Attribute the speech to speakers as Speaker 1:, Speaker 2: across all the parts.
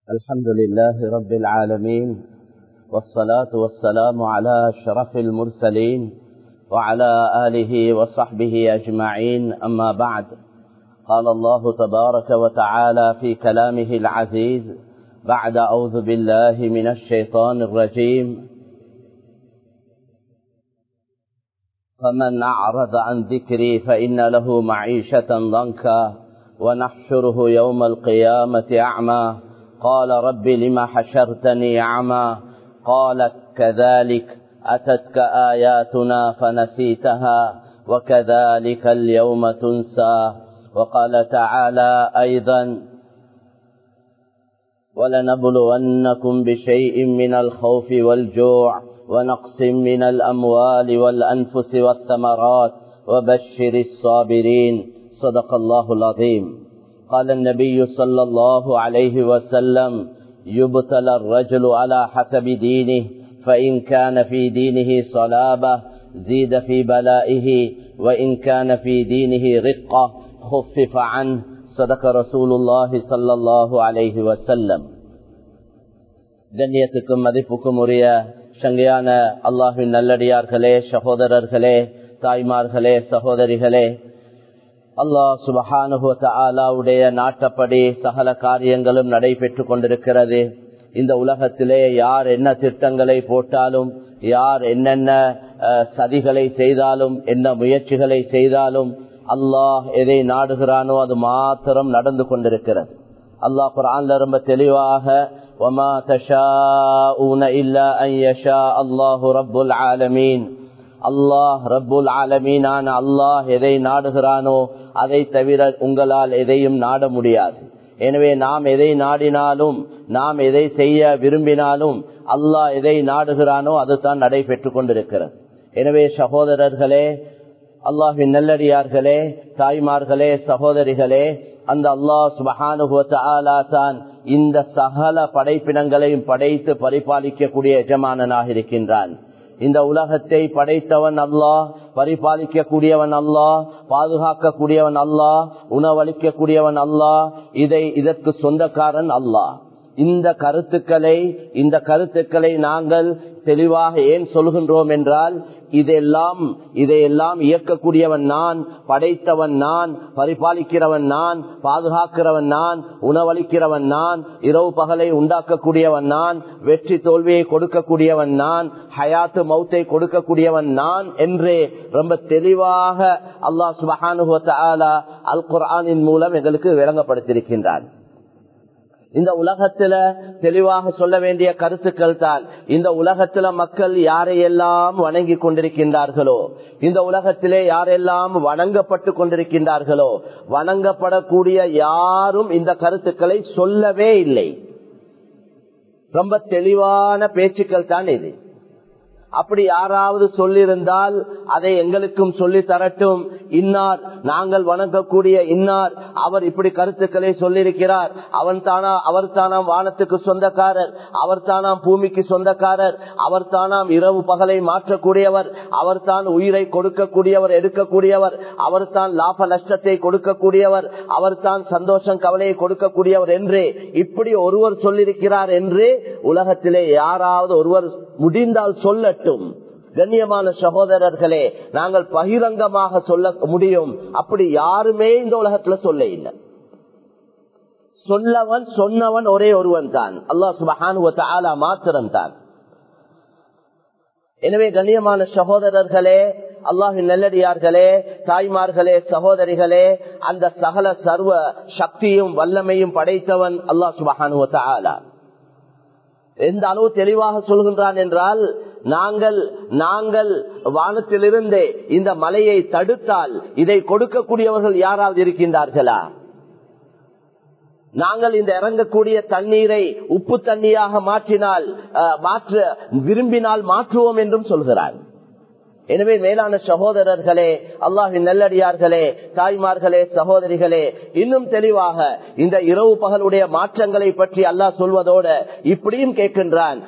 Speaker 1: الحمد لله رب العالمين والصلاة والسلام على أشرف المرسلين وعلى آله وصحبه أجمعين أما بعد قال الله تبارك وتعالى في كلامه العزيز بعد أعوذ بالله من الشيطان الرجيم فمن أعرض عن ذكري فإن له معيشة ضنكا ونحشره يوم القيامة أعمى قال رب لما حشرتني أعمى قال كذلك أتتك آياتنا فنسيتها وكذلك اليوم تنسى وقال تعالى أيضا ولنبلونكم بشيء من الخوف والجوع ونقص من الأموال والأنفس والثمرات وبشر الصابرين صدق الله العظيم قال النبي صلى الله عليه وسلم يبتلى الرجل على حسب دينه فإن كان في دينه صلابة زيد في بلائه وإن كان في دينه رقة خفف عنه صدق رسول الله صلى الله عليه وسلم கண்ணியத்துக்கும் மதிப்புக்கும் உரிய சங்கையான அல்லாஹின் நல்லடியார்களே சகோதரர்களே தாய்மார்களே சகோதரிகளே அல்லாஹ் சுபஹானுடைய நாட்டப்படி சகல காரியங்களும் நடைபெற்று கொண்டிருக்கிறது இந்த உலகத்திலே யார் என்ன திட்டங்களை போட்டாலும் யார் என்னென்ன சதிகளை செய்தாலும் என்ன முயற்சிகளை செய்தாலும் அல்லாஹ் எதை நாடுகிறானோ அது மாத்திரம் நடந்து கொண்டிருக்கிறது அல்லாஹ் குரான்ல ரொம்ப தெளிவாக وما تشاءون إلا أن يشاء الله رب العالمين அல்லாஹ் ரப்புல் ஆலமீனான அல்லாஹ் எதை நாடுகிறானோ அதை தவிர உங்களால் எதையும் நாட முடியாது எனவே நாம் எதை நாடினாலும் நாம் எதை செய்ய விரும்பினாலும் அல்லாஹ் எதை நாடுகிறானோ அதுதான் நடைபெற்று கொண்டிருக்கிறது எனவே சகோதரர்களே அல்லாஹின் நல்லடியார்களே தாய்மார்களே சகோதரிகளே அந்த அல்லாஹ் சுபஹானுபவ தான் இந்த சகல படைப்பினங்களையும் படைத்து பரிபாலிக்கக்கூடிய எஜமானனாக இருக்கின்றான் இந்த உலகத்தை படைத்தவன் அல்லாஹ் பரிபாலிக்க கூடியவன் அல்லாஹ் பாதுகாக்க கூடியவன் அல்லாஹ் உணவளிக்க கூடியவன் அல்லாஹ் இதை இதற்கு சொந்தக்காரன் அல்லாஹ் இந்த கருத்துக்களை இந்த கருத்துக்களை நாங்கள் தெளிவாக ஏன் சொல்கின்றோம் என்றால் இதெல்லாம் இதையெல்லாம் இயக்கக்கூடியவன் நான் படைத்தவன் நான் பரிபாலிக்கிறவன் நான் பாதுகாக்கிறவன் நான் உணவளிக்கிறவன் நான் இரவு பகலை உண்டாக்கக்கூடியவன் நான் வெற்றி தோல்வியை கொடுக்கக்கூடியவன் நான் ஹயாத்து மௌத்தை கொடுக்கக்கூடியவன் நான் என்றே ரொம்ப தெளிவாக அல்லாஹ் சுபஹானுவல அல் குர்ஆனின் மூலம் எங்களுக்கு விளங்கப்படுத்தியிருக்கின்றான் இந்த உலகத்துல தெளிவாக சொல்ல வேண்டிய கருத்துக்கள் தான் இந்த உலகத்துல மக்கள் யாரையெல்லாம் வணங்கி கொண்டிருக்கின்றார்களோ இந்த உலகத்திலே யாரெல்லாம் வணங்கப்பட்டு கொண்டிருக்கின்றார்களோ வணங்கப்படக்கூடிய யாரும் இந்த கருத்துக்களை சொல்லவே இல்லை ரொம்ப தெளிவான பேச்சுக்கள் தான் இது அப்படி யாராவது சொல்லியிருந்தால் அதை எங்களுக்கும் சொல்லி தரட்டும் இன்னார் நாங்கள் வணங்கக்கூடிய இன்னார் அவர் இப்படி கருத்துக்களை சொல்லியிருக்கிறார் அவன் தானா அவர் தானாம் வானத்துக்கு சொந்தக்காரர் அவர் தானாம் பூமிக்கு சொந்தக்காரர் அவர் தானாம் இரவு பகலை மாற்றக்கூடியவர் அவர் தான் உயிரை கொடுக்கக்கூடியவர் எடுக்கக்கூடியவர் அவர் தான் லாப நஷ்டத்தை கொடுக்கக்கூடியவர் அவர் தான் சந்தோஷம் கவலையை கொடுக்கக்கூடியவர் என்று இப்படி ஒருவர் சொல்லியிருக்கிறார் என்று உலகத்திலே யாராவது ஒருவர் முடிந்தால் சொல்லட்டும் கண்ணியமான சகோதரர்களே நாங்கள் பகிரங்கமாக சொல்ல முடியும் அப்படி யாருமே இந்த உலகத்துல சொல்ல இல்லை சொல்லவன் சொன்னவன் ஒரே ஒருவன் தான் அல்லா சுபஹானுவ மாத்திரம் தான் எனவே கண்ணியமான சகோதரர்களே அல்லாஹின் நல்லடியார்களே தாய்மார்களே சகோதரிகளே அந்த சகல சர்வ சக்தியும் வல்லமையும் படைத்தவன் அல்லாஹ் சுபஹானுவ ஆலா எந்த அளவு தெளிவாக சொல்கின்றான் என்றால் நாங்கள் நாங்கள் வானத்திலிருந்தே இந்த மலையை தடுத்தால் இதை கொடுக்கக்கூடியவர்கள் யாராவது இருக்கின்றார்களா நாங்கள் இந்த இறங்கக்கூடிய தண்ணீரை உப்பு தண்ணியாக மாற்றினால் மாற்ற விரும்பினால் மாற்றுவோம் என்றும் சொல்கிறார் எனவே மேலான சகோதரர்களே அல்லாஹின் நல்லடியார்களே தாய்மார்களே சகோதரிகளே இன்னும் தெளிவாக இந்த இரவு பகலுடைய மாற்றங்களை பற்றி அல்லாஹ் சொல்வதோடு இப்படியும் கேட்கின்றான்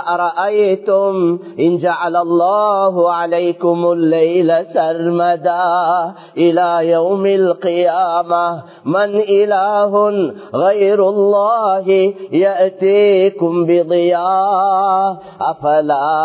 Speaker 2: من إله غير الله يأتيكم بضياء أفلا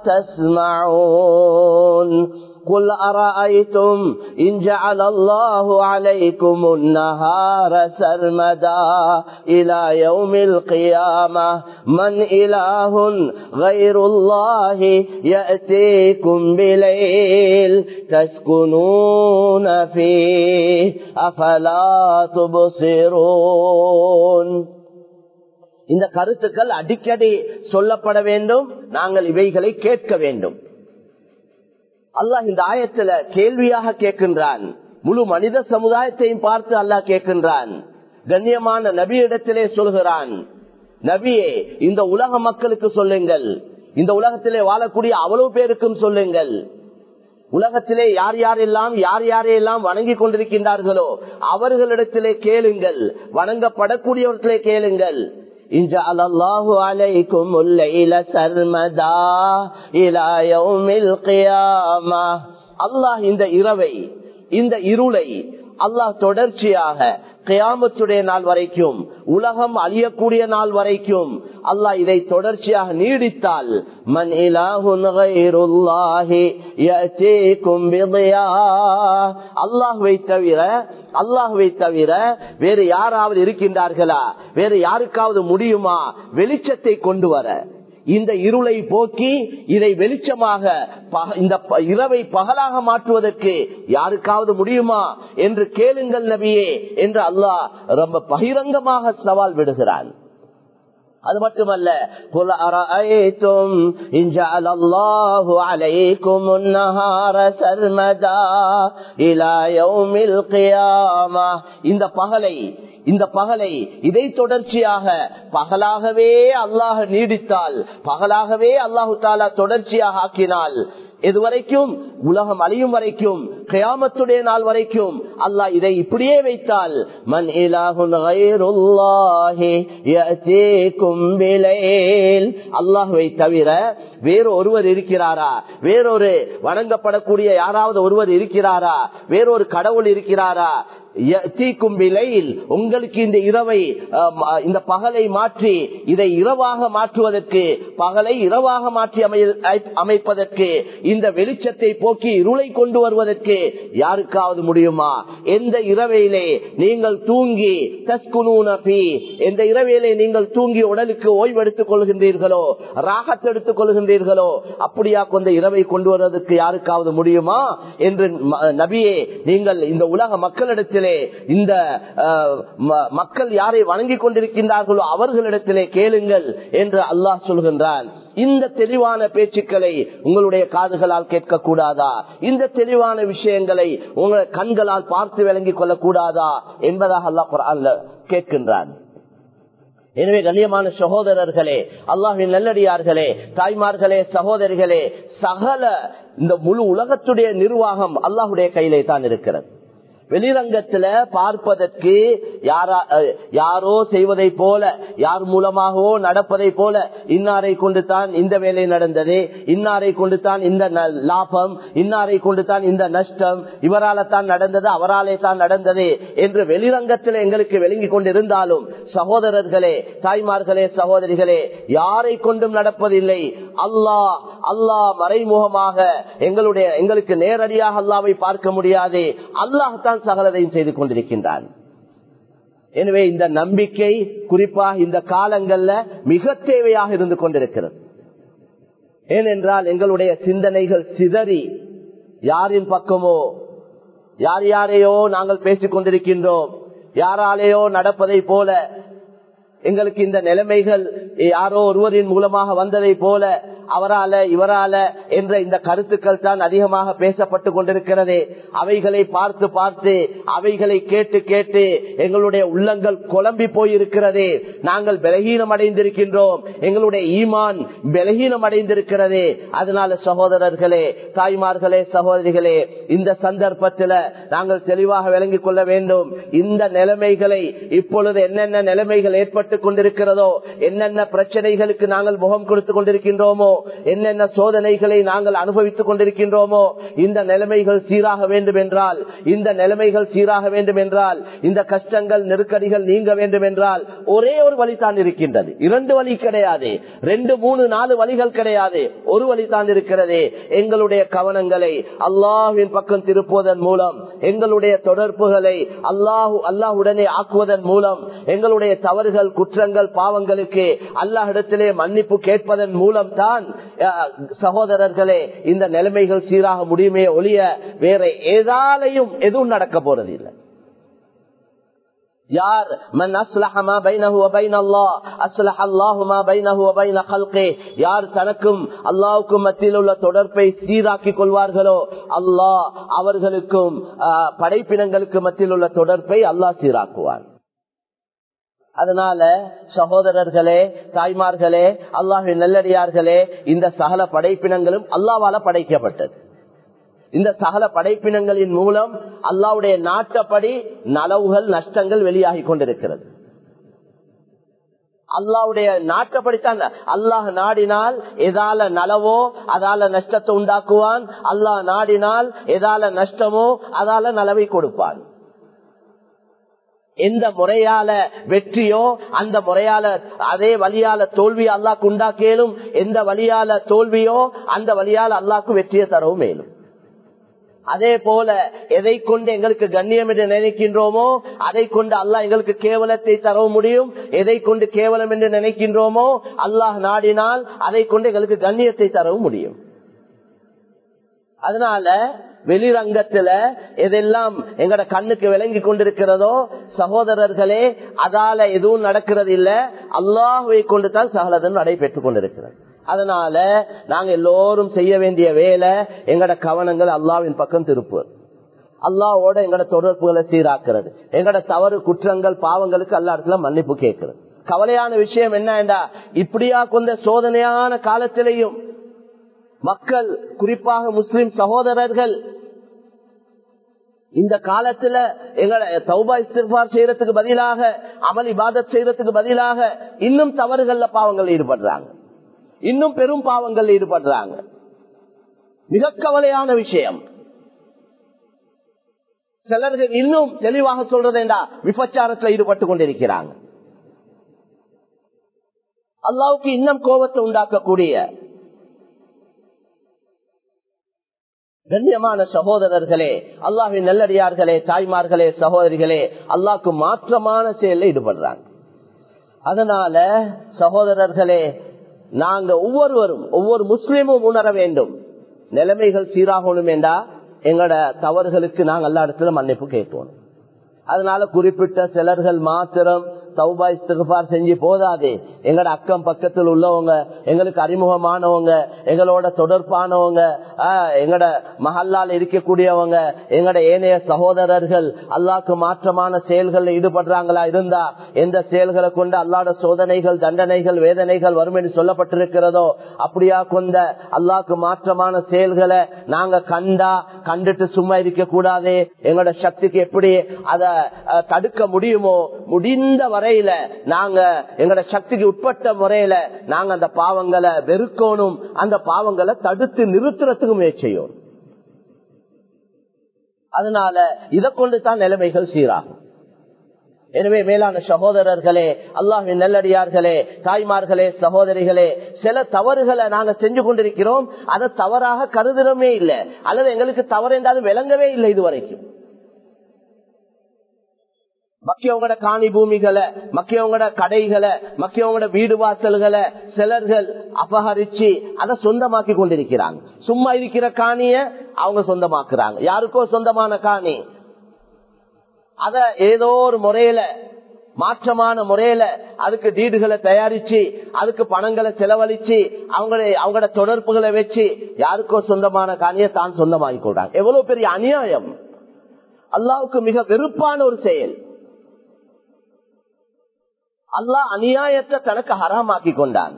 Speaker 2: تسمعون قل أرأيتم إن جعل الله عليكم النهار سرمدا إلى يوم القيامة من إله غير الله يأتيكم بليل تسكنون فيه أفلا تبصرون
Speaker 1: இந்த கருத்துக்கள் அடிக்கடி சொல்லப்பட வேண்டும் நாங்கள் இவைகளை கேட்க வேண்டும் அல்லாஹ் இந்த ஆயத்துல கேள்வியாக கேட்கின்றான் முழு மனித சமுதாயத்தையும் பார்த்து அல்லாஹ் கேட்கின்றான் கண்ணியமான நபியிடத்திலே சொல்கிறான் நபியே இந்த உலக மக்களுக்கு சொல்லுங்கள் இந்த உலகத்திலே வாழக்கூடிய அவ்வளவு பேருக்கும் சொல்லுங்கள் உலகத்திலே யார் யாரெல்லாம் யார் யாரையெல்லாம் வணங்கி கொண்டிருக்கின்றார்களோ அவர்களிடத்திலே கேளுங்கள் வணங்கப்படக்கூடியவர்களே கேளுங்கள்
Speaker 2: إن جعل الله عليكم الليل سرمدا إلى يوم القيامة
Speaker 1: அல்லாஹ் இந்த இரவை இந்த இருளை அல்லாஹ் தொடர்ச்சியாக கியாமத்துடைய நாள் வரைக்கும் உலகம் அழியக்கூடிய நாள் வரைக்கும் அல்லாஹ் இதை தொடர்ச்சியாக நீடித்தால்
Speaker 2: மன் இலாஹுன் கைருல்லாஹி யஅதீகும் பிதியா
Speaker 1: அல்லாஹ்வை தவிர அல்லாஹ்வை தவிர வேறு யாராவது இருக்கின்றார்களா வேறு யாருக்காவது முடியுமா வெளிச்சத்தை கொண்டு வர இந்த இருளை போக்கி இதை வெளிச்சமாக இந்த இரவை பகலாக மாற்றுவதற்கு யாருக்காவது முடியுமா என்று கேளுங்கள் நபியே என்று அல்லாஹ் ரொம்ப பகிரங்கமாக சவால் விடுகிறான் அது மட்டுமல்ல
Speaker 2: قل أرأيتم إن جعل الله عليكم النهار سرمدا إلى يوم القيامة
Speaker 1: இந்த பகலை இந்த பகலை இதை தொடர்ச்சியாக பகலாகவே அல்லாஹ் நீடித்தால் பகலாகவே அல்லாஹு தாலா தொடர்ச்சியாக ஆக்கினால் எதுவரைக்கும் உலகம் அழியும் வரைக்கும் கயாமத்துடைய நாள் வரைக்கும் அல்லாஹ் இதை இப்படியே வைத்தால்
Speaker 2: மன் இலாஹுன் கைருல்லாஹி யஅதீகும் பிலைல்
Speaker 1: அல்லாஹ்வை தவிர வேறு ஒருவர் இருக்கிறாரா வேறொரு வணங்கப்படக்கூடிய யாராவது ஒருவர் இருக்கிறாரா வேறொரு கடவுள் இருக்கிறாரா உங்களுக்கு இந்த இரவை இந்த பகலை மாற்றி இதை இரவாக மாற்றுவதற்கு பகலை இரவாக மாற்றி அமைப்பதற்கு இந்த வெளிச்சத்தை போக்கி இருளை கொண்டு வருவதற்கு யாருக்காவது முடியுமா எந்த இரவையிலே நீங்கள் தூங்கி தஸ்குனூனபி எந்த இரவையிலே நீங்கள் தூங்கி உடலுக்கு ஓய்வெடுத்துக் கொள்கின்றீர்களோ ராகத்தெடுத்துக் கொள்கின்றீர்களோ அப்படியா கொண்ட இரவை கொண்டு வருவதற்கு யாருக்காவது முடியுமா என்று நபியே நீங்கள் இந்த உலக மக்களிடத்திலே இந்த மக்கள் யாரை வணங்கி கொண்டிருக்கின்றார்களோ அவர்களிடத்திலே கேளுங்கள் என்று அல்லாஹ் சொல்கின்றான் இந்த தெளிவான பேச்சுக்களை உங்களுடைய காதுகளால் கேட்கக்கூடாதா இந்த தெளிவான விஷயங்களை உங்கள் கண்களால் பார்த்து விளங்கிக் கொள்ளக்கூடாதா என்பதாக அல்லாஹ் கேட்கின்றான் எனவே கண்ணியமான சகோதரர்களே அல்லாஹின் நல்லடியார்களே தாய்மார்களே சகோதரிகளே சகல இந்த முழு உலகத்துடைய நிர்வாகம் அல்லாஹுடைய கையிலே தான் இருக்கிறது வெளிரங்கத்துல பார்ப்பதற்கு யாரா யாரோ செய்வதை போல யார் மூலமாகவோ நடப்பதை போல இன்னாரை கொண்டு தான் இந்த வேலை நடந்தது இன்னாரை கொண்டு தான் இந்த லாபம் இன்னாரை கொண்டு தான் இந்த நஷ்டம் இவரால தான் நடந்தது அவராலே தான் நடந்தது என்று வெளிரங்கத்தில் எங்களுக்கு விளங்கி கொண்டிருந்தாலும் சகோதரர்களே தாய்மார்களே சகோதரிகளே யாரை கொண்டும் நடப்பதில்லை அல்லாஹ் அல்லாஹ் மறைமுகமாக எங்களுடைய எங்களுக்கு நேரடியாக அல்லாவை பார்க்க முடியாது அல்லாஹ் தான் சகலதையும் செய்து கொண்டிருக்கின்றான் எனவே இந்த நம்பிக்கை குறிப்பாக இந்த காலங்கள்ல மிக தேவையாக இருந்து கொண்டிருக்கிறது ஏனென்றால் எங்களுடைய சிந்தனைகள் சிதறி யாரின் பக்கமோ யார் யாரையோ நாங்கள் பேசிக் கொண்டிருக்கின்றோம் யாராலேயோ நடப்பதை போல
Speaker 2: எங்களுக்கு இந்த நிலைமைகள் யாரோ ஒருவரின் மூலமாக வந்ததை போல அவரால இவரால என்ற இந்த கருத்துக்கள் தான் அதிகமாக பேசப்பட்டு கொண்டிருக்கிறது அவைகளை பார்த்து பார்த்து அவைகளை கேட்டு கேட்டு எங்களுடைய உள்ளங்கள் குழம்பி போயிருக்கிறது நாங்கள் பலகீனம் அடைந்திருக்கின்றோம் எங்களுடைய ஈமான் பலகீனம் அடைந்திருக்கிறது அதனால சகோதரர்களே தாய்மார்களே சகோதரிகளே இந்த சந்தர்ப்பத்தில் நாங்கள் தெளிவாக விளங்கிக் கொள்ள வேண்டும் இந்த நிலைமைகளை இப்பொழுது என்னென்ன நிலைமைகள் ஏற்பட்டு கொண்டிருக்கிறதோ என்னென்ன பிரச்சனைகளுக்கு நாங்கள் முகம் கொடுத்து கொண்டிருக்கின்றோமோ என்னென்ன சோதனைகளை நாங்கள் அனுபவித்துக் கொண்டிருக்கின்றோமோ இந்த நிலைமைகள் சீராக வேண்டும் என்றால் இந்த நிலைமைகள் சீராக வேண்டும் என்றால் இந்த கஷ்டங்கள் நெருக்கடிகள் நீங்க வேண்டும் என்றால் ஒரே ஒரு வழிதான் இருக்கின்றது இரண்டு வழி கிடையாது ரெண்டு மூணு நாலு வழிகள் கிடையாது ஒரு வழிதான் இருக்கிறது எங்களுடைய கவனங்களை அல்லாஹுவின் பக்கம் திருப்புவதன் மூலம் எங்களுடைய தொடர்புகளை அல்லாஹு அல்லாஹுடனே ஆக்குவதன் மூலம் எங்களுடைய தவறுகள் குற்றங்கள் பாவங்களுக்கு அல்லாஹிடத்திலே மன்னிப்பு கேட்பதன் மூலம் தான் சகோதரர்களே இந்த நிலைமைகள் சீராக முடியுமே ஒழிய வேற ஏதாலையும் எதுவும் நடக்க போறது இல்லை யார் மன் அஸ்லஹ மா பைனஹு வ பைன அல்லாஹ் அஸ்லஹ அல்லாஹு மா பைனஹு வ பைன கல்கி யார் தனக்கும் அல்லாஹ்வுக்கும் மத்தியில் உள்ள தொடர்பை சீராக்கிக் கொள்வார்களோ அல்லாஹ் அவர்களுக்கும் படைப்பினங்களுக்கு மத்தியில் உள்ள தொடர்பை அல்லாஹ் சீராக்குவார் அதனால சகோதரர்களே தாய்மார்களே அல்லாஹின் நல்லடியார்களே இந்த சகல படைப்பினங்களும் அல்லாவால படைக்கப்பட்டது இந்த சகல படைப்பினங்களின் மூலம் அல்லாவுடைய நாட்டப்படி நலவுகள் நஷ்டங்கள் வெளியாகி கொண்டிருக்கிறது அல்லாவுடைய நாட்டப்படித்தான் அல்லாஹ் நாடினால் எதால நலவோ அதால நஷ்டத்தை உண்டாக்குவான் அல்லாஹ் நாடினால் எதால நஷ்டமோ அதால நலவை கொடுப்பான் எந்த முறையால வெற்றியோ அந்த முறையால அதே வழியால தோல்வி அல்லாக்கு உண்டாக்கேலும் எந்த வழியால தோல்வியோ அந்த வழியால அல்லாக்கு வெற்றியை தரவும் மேலும் அதே போல எதை கொண்டு எங்களுக்கு கண்ணியம் என்று நினைக்கின்றோமோ அதை கொண்டு அல்லாஹ் எங்களுக்கு கேவலத்தை தர முடியும் எதை கொண்டு கேவலம் என்று நினைக்கின்றோமோ அல்லாஹ் நாடினால் அதை கொண்டு எங்களுக்கு கண்ணியத்தை தரவும் முடியும் அதனால வெளிரங்கத்துல எதெல்லாம் எங்கட கண்ணுக்கு விளங்கி கொண்டிருக்கிறதோ சகோதரர்களே அதால எதுவும் நடக்கிறது இல்ல அல்லாஹுவை கொண்டு தான் சகலதும் நடைபெற்றுக் கொண்டிருக்கிறது அதனால நாங்க எல்லோரும் செய்ய வேண்டிய வேலை எங்கட கவனங்கள் அல்லாவின் பக்கம் திருப்பு அல்லாவோட எங்கட தொடர்புகளை சீராக்குறது எங்கட தவறு குற்றங்கள் பாவங்களுக்கு அல்லா இடத்துல மன்னிப்பு கேட்கிறது கவலையான விஷயம் என்ன இப்படியா கொண்ட சோதனையான காலத்திலையும் மக்கள் குறிப்பாக முஸ்லிம் சகோதரர்கள் இந்த காலத்துல எங்களை தௌபா இஸ்திஃபார் செய்யறதுக்கு பதிலாக அமல் இபாதத் செய்யறதுக்கு பதிலாக இன்னும் தவறுகள்ல பாவங்கள் ஈடுபடுறாங்க இன்னும் பெரும் பாவங்கள் ஈடுபடுறாங்க மிக கவலையான விஷயம் சிலர்கள் இன்னும் தெளிவாக சொல்றதேண்டா விபச்சாரத்தில் ஈடுபட்டு கொண்டிருக்கிறாங்க அல்லாவுக்கு இன்னும் கோபத்தை உண்டாக்கக்கூடிய கண்ணியமான சகோதரர்களே அல்லாஹின் நல்லடியார்களே தாய்மார்களே சகோதரிகளே அல்லாஹ்க்கு மாற்றமான செயலில் ஈடுபடுறாங்க அதனால சகோதரர்களே நாங்க ஒவ்வொருவரும் ஒவ்வொரு முஸ்லீமும் உணர வேண்டும் நிலைமைகள் சீராகணும் என்றா எங்களோட தவறுகளுக்கு நாங்கள் எல்லா இடத்துல மன்னிப்பு கேட்கணும் அதனால குறிப்பிட்ட சிலர்கள் மாத்திரம் தௌபா இஸ்திகார் செஞ்சு போதாது எங்கட அக்கம் பக்கத்தில் உள்ளவங்க எங்களுக்கு அறிமுகமானவங்க எங்களோட தொடர்பானவங்க எங்கட மஹல்லால் இருக்கக்கூடியவங்க எங்கட ஏனைய சகோதரர்கள் அல்லாக்கு மாற்றமான செயல்களில் ஈடுபடுறாங்களா இருந்தா எந்த செயல்களை கொண்டு அல்லாட சோதனைகள் தண்டனைகள் வேதனைகள் வரும் என்று சொல்லப்பட்டிருக்கிறதோ அப்படியா கொண்ட அல்லாக்கு மாற்றமான செயல்களை நாங்க கண்டா கண்டுட்டு சும்மா இருக்க கூடாது எங்களோட சக்திக்கு எப்படி அதை தடுக்க முடியுமோ முடிந்த வரையில நாங்க எங்களோட சக்திக்கு உட்பட்ட முறையில நாங்க அந்த பாவங்களை வெறுக்கணும் அந்த பாவங்களை தடுத்து நிறுத்துறதுக்கு முயற்சி செய்யும் அதனால இதை கொண்டு தான் நிலைமைகள் சீராகும் எனவே மேலான சகோதரர்களே அல்லாஹின் நல்லடியார்களே தாய்மார்களே சகோதரிகளே சில தவறுகளை நாங்க செஞ்சு கொண்டிருக்கிறோம் அதை தவறாக கருதுறோமே இல்லை அல்லது எங்களுக்கு தவறு என்றாலும் விளங்கவே இல்லை இதுவரைக்கும் மக்கியவங்களோட காணி பூமிகளை மக்கியவங்களோட கடைகளை மக்கியவங்களோட வீடு வாசல்களை சிலர்கள் அபகரிச்சு அதை சொந்தமாக்கி கொண்டிருக்கிறாங்க சும்மா இருக்கிற காணிய அவங்க சொந்தமாக்குறாங்க யாருக்கோ சொந்தமான காணி அத ஏதோ ஒரு முறையில மாற்றமான முறையில அதுக்கு டீடுகளை தயாரிச்சு அதுக்கு பணங்களை செலவழிச்சு அவங்களை அவங்களோட தொடர்புகளை வச்சு யாருக்கோ சொந்தமான காணியை தான் சொந்தமாகி கொள்றாங்க எவ்வளவு பெரிய அநியாயம் அல்லாவுக்கு மிக வெறுப்பான ஒரு செயல் அல்லாஹ் அநியாயத்தை தனக்கு ஹராமாக்கி கொண்டான்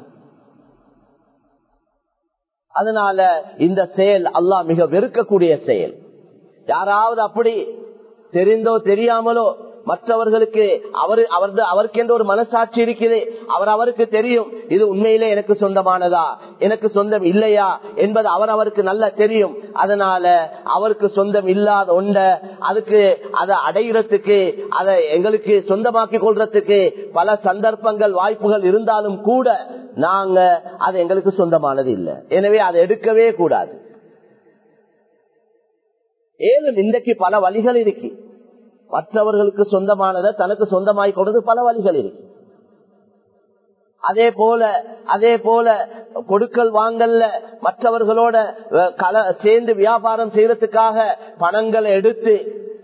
Speaker 2: அதனால இந்த செயல் அல்லாஹ் மிக வெறுக்கக்கூடிய செயல் யாராவது அப்படி தெரிந்தோ தெரியாமலோ மற்றவர்களுக்கு அவரு அவரது அவருக்கு என்ற ஒரு மனசாட்சி இருக்குது அவர் அவருக்கு தெரியும் இது உண்மையிலே எனக்கு சொந்தமானதா எனக்கு சொந்தம் இல்லையா என்பது அவர் அவருக்கு நல்லா தெரியும் அதனால அவருக்கு சொந்தம் இல்லாத ஒண்ட அதுக்கு அதை அடைகிறதுக்கு அதை எங்களுக்கு சொந்தமாக்கி கொள்றதுக்கு பல சந்தர்ப்பங்கள் வாய்ப்புகள் இருந்தாலும் கூட நாங்க அது எங்களுக்கு சொந்தமானது இல்லை எனவே அதை எடுக்கவே கூடாது ஏதும் இன்றைக்கு பல வழிகள் இருக்கு மற்றவர்களுக்கு சொந்தமானதை தனக்கு சொந்தமாய் கொடுத்து பல வழிகள் இருக்கு அதே போல அதே போல கொடுக்கல் வாங்கல்ல மற்றவர்களோட கல சேர்ந்து வியாபாரம் செய்யறதுக்காக பணங்களை எடுத்து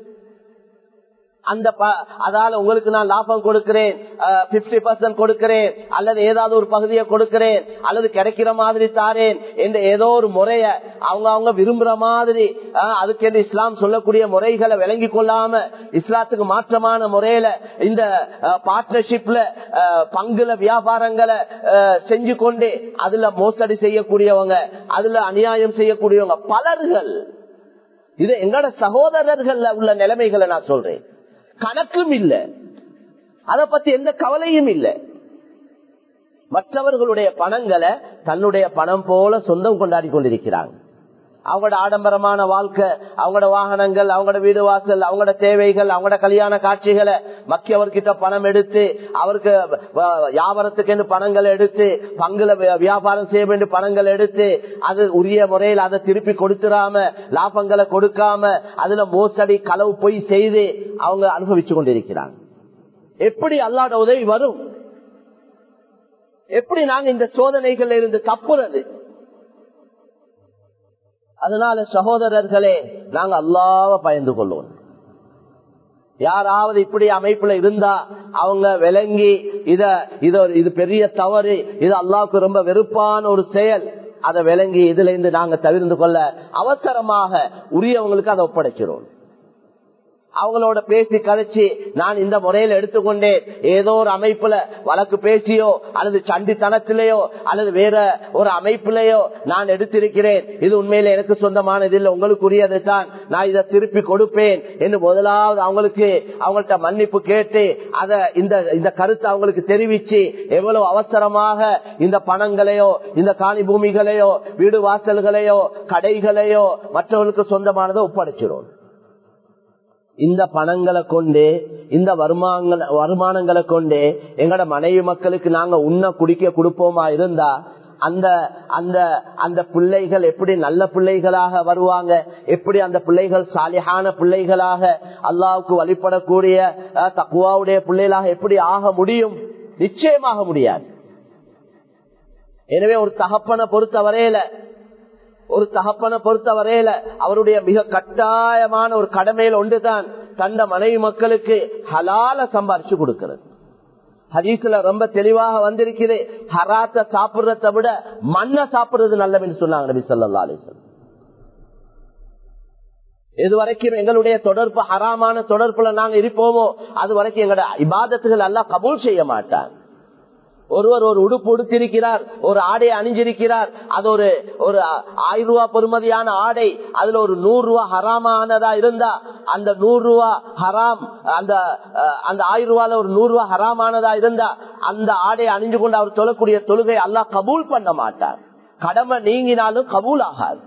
Speaker 2: அந்த அதால உங்களுக்கு நான் லாபம் கொடுக்கிறேன் பிப்டி பர்சன்ட் கொடுக்கிறேன் அல்லது ஏதாவது ஒரு பகுதியை கொடுக்கிறேன் அல்லது கிடைக்கிற மாதிரி தாரேன் என்ற ஏதோ ஒரு முறைய அவங்க அவங்க விரும்புற மாதிரி அதுக்கு என்று இஸ்லாம் சொல்லக்கூடிய முறைகளை விளங்கி கொள்ளாம இஸ்லாத்துக்கு மாற்றமான முறையில இந்த பார்ட்னர்ஷிப்ல பங்குல வியாபாரங்களை செஞ்சு கொண்டு அதுல மோசடி செய்யக்கூடியவங்க அதுல அநியாயம் செய்யக்கூடியவங்க பலர்கள் இது எங்களோட சகோதரர்கள் உள்ள நிலைமைகளை நான் சொல்றேன் கணக்கும் இல்லை அத பத்தி எந்த கவலையும் இல்லை மற்றவர்களுடைய பணங்களை தன்னுடைய பணம் போல சொந்தம் கொண்டாடி கொண்டிருக்கிறாங்க அவங்களோட ஆடம்பரமான வாழ்க்கை அவங்களோட வாகனங்கள் அவங்களோட வீடு வாசல் அவங்களோட தேவைகள் அவங்களோட கல்யாண காட்சிகளை மக்கியவர்கிட்ட பணம் எடுத்து அவருக்கு வியாபாரத்துக்கு பணங்களை எடுத்து பங்குல வியாபாரம் செய்ய வேண்டிய பணங்களை எடுத்து அது உரிய முறையில் அதை திருப்பி கொடுத்துடாம லாபங்களை கொடுக்காம அதுல மோசடி களவு போய் செய்து அவங்க அனுபவிச்சு கொண்டிருக்கிறாங்க எப்படி அல்லாட உதவி வரும் எப்படி நாங்க இந்த சோதனைகள் இருந்து தப்புறது அதனால சகோதரர்களே நாங்க அல்லாவ பயந்து கொள்வோம் யாராவது இப்படி அமைப்புல இருந்தா அவங்க விளங்கி இத இத இது பெரிய தவறு இது அல்லாவுக்கு ரொம்ப வெறுப்பான ஒரு செயல் அதை விளங்கி இதுல இருந்து நாங்க தவிர்த்து கொள்ள அவசரமாக உரியவங்களுக்கு அதை ஒப்படைக்கிறோம் அவங்களோட பேசி கதைச்சு நான் இந்த முறையில எடுத்துக்கொண்டேன் ஏதோ ஒரு அமைப்புல வழக்கு பேசியோ அல்லது சண்டித்தனத்திலேயோ அல்லது வேற ஒரு அமைப்பிலேயோ நான் எடுத்திருக்கிறேன் இது உண்மையில எனக்கு சொந்தமானது இல்லை உங்களுக்குரியது தான் நான் இதை திருப்பி கொடுப்பேன் என்று முதலாவது அவங்களுக்கு அவங்கள்ட்ட மன்னிப்பு கேட்டு அத இந்த இந்த கருத்தை அவங்களுக்கு தெரிவிச்சு எவ்வளவு அவசரமாக இந்த பணங்களையோ இந்த காணி பூமிகளையோ வீடு வாசல்களையோ கடைகளையோ மற்றவர்களுக்கு சொந்தமானதை ஒப்படைச்சிரும் இந்த பணங்களை கொண்டு இந்த வருமானங்களை வருமானங்களை கொண்டு எங்கட மனைவி மக்களுக்கு நாங்க உண்ண குடிக்க கொடுப்போமா இருந்தா அந்த அந்த அந்த பிள்ளைகள் எப்படி நல்ல பிள்ளைகளாக வருவாங்க எப்படி அந்த பிள்ளைகள் சாலிகான பிள்ளைகளாக அல்லாவுக்கு வழிபடக்கூடிய தக்குவாவுடைய பிள்ளைகளாக எப்படி ஆக முடியும் நிச்சயமாக முடியாது எனவே ஒரு தகப்பனை பொறுத்த வரையில ஒரு தகப்பனை பொறுத்த வரையில அவருடைய மிக கட்டாயமான ஒரு கடமையில் ஒன்றுதான் தந்த மனைவி மக்களுக்கு ஹலால சம்பாரிச்சு கொடுக்கிறது ஹதீஸ்ல ரொம்ப தெளிவாக வந்திருக்குது ஹராத்த சாப்பிடுறத விட மண்ணை சாப்பிடுறது நல்லதுன்னு சொன்னாங்க நபி சொல்லா அலிஸ்லாம் எது வரைக்கும் எங்களுடைய தொடர்பு ஹராமான தொடர்புல நாங்க இருப்போமோ அது வரைக்கும் எங்களோட இபாதத்துகள் எல்லாம் கபூல் செய்ய மாட்டாங்க ஒருவர் ஒரு உடுப்பு உடுத்திருக்கிறார் ஒரு ஆடை அணிஞ்சிருக்கிறார் அது ஒரு ஒரு ஆயிரம் ரூபாய் பெறுமதியான ஆடை அதுல ஒரு நூறு ரூபா ஹராமானதா இருந்தா அந்த நூறு ரூபா ஹராம் அந்த அந்த ஆயிரம் ரூபால ஒரு நூறு ரூபா ஹராமானதா இருந்தா அந்த ஆடை அணிஞ்சு கொண்டு அவர் சொல்லக்கூடிய தொழுகை எல்லாம் கபூல் பண்ண மாட்டார் கடமை நீங்கினாலும் கபூல் ஆகாது